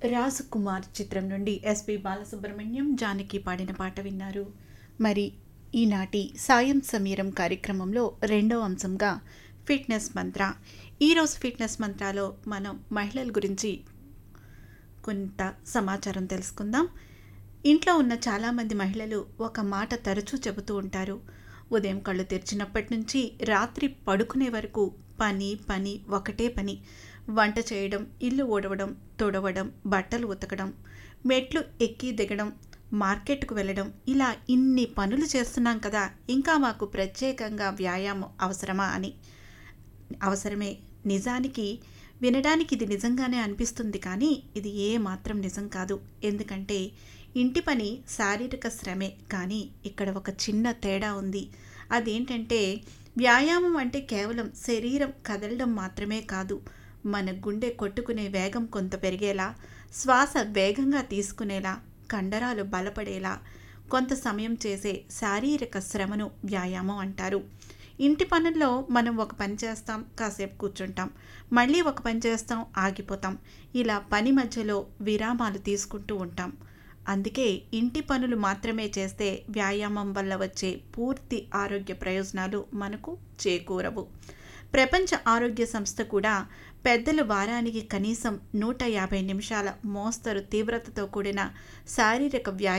రాజకుమార్ చిత్రం నుండి ఎస్పి బాలసుబ్రహ్మణ్యం జానకి పాడిన పాట విన్నారు మరి ఈనాటి సాయం సమీరం కార్యక్రమంలో రెండో అంశంగా ఫిట్నెస్ మంత్ర ఈరోజు ఫిట్నెస్ మంత్రాలో మనం మహిళల గురించి కొంత సమాచారం తెలుసుకుందాం ఇంట్లో ఉన్న చాలామంది మహిళలు ఒక మాట తరచూ చెబుతూ ఉంటారు ఉదయం కళ్ళు తెరిచినప్పటి నుంచి రాత్రి పడుకునే వరకు పని పని ఒకటే పని వంట చేయడం ఇల్లు ఊడవడం తుడవడం బట్టలు ఉతకడం మెట్లు ఎక్కి దిగడం మార్కెట్కు వెళ్ళడం ఇలా ఇన్ని పనులు చేస్తున్నాం కదా ఇంకా మాకు ప్రత్యేకంగా వ్యాయామం అవసరమా అని అవసరమే నిజానికి వినడానికి ఇది నిజంగానే అనిపిస్తుంది కానీ ఇది ఏ మాత్రం నిజం కాదు ఎందుకంటే ఇంటి పని శారీరక శ్రమే కానీ ఇక్కడ ఒక చిన్న తేడా ఉంది అదేంటంటే వ్యాయామం అంటే కేవలం శరీరం కదలడం మాత్రమే కాదు మన గుండె కొట్టుకునే వేగం కొంత పెరిగేలా శ్వాస వేగంగా తీసుకునేలా కండరాలు బలపడేలా కొంత సమయం చేసే శారీరక శ్రమను వ్యాయామం అంటారు ఇంటి పనుల్లో మనం ఒక పని చేస్తాం కాసేపు కూర్చుంటాం మళ్ళీ ఒక పని చేస్తాం ఆగిపోతాం ఇలా పని మధ్యలో విరామాలు తీసుకుంటూ ఉంటాం అందుకే ఇంటి పనులు మాత్రమే చేస్తే వ్యాయామం వల్ల వచ్చే పూర్తి ఆరోగ్య ప్రయోజనాలు మనకు చేకూరవు ప్రపంచ ఆరోగ్య సంస్థ కూడా పెద్దలు వారానికి కనీసం నూట యాభై నిమిషాల మోస్తరు తీవ్రతతో కూడిన శారీరక వ్యాయామం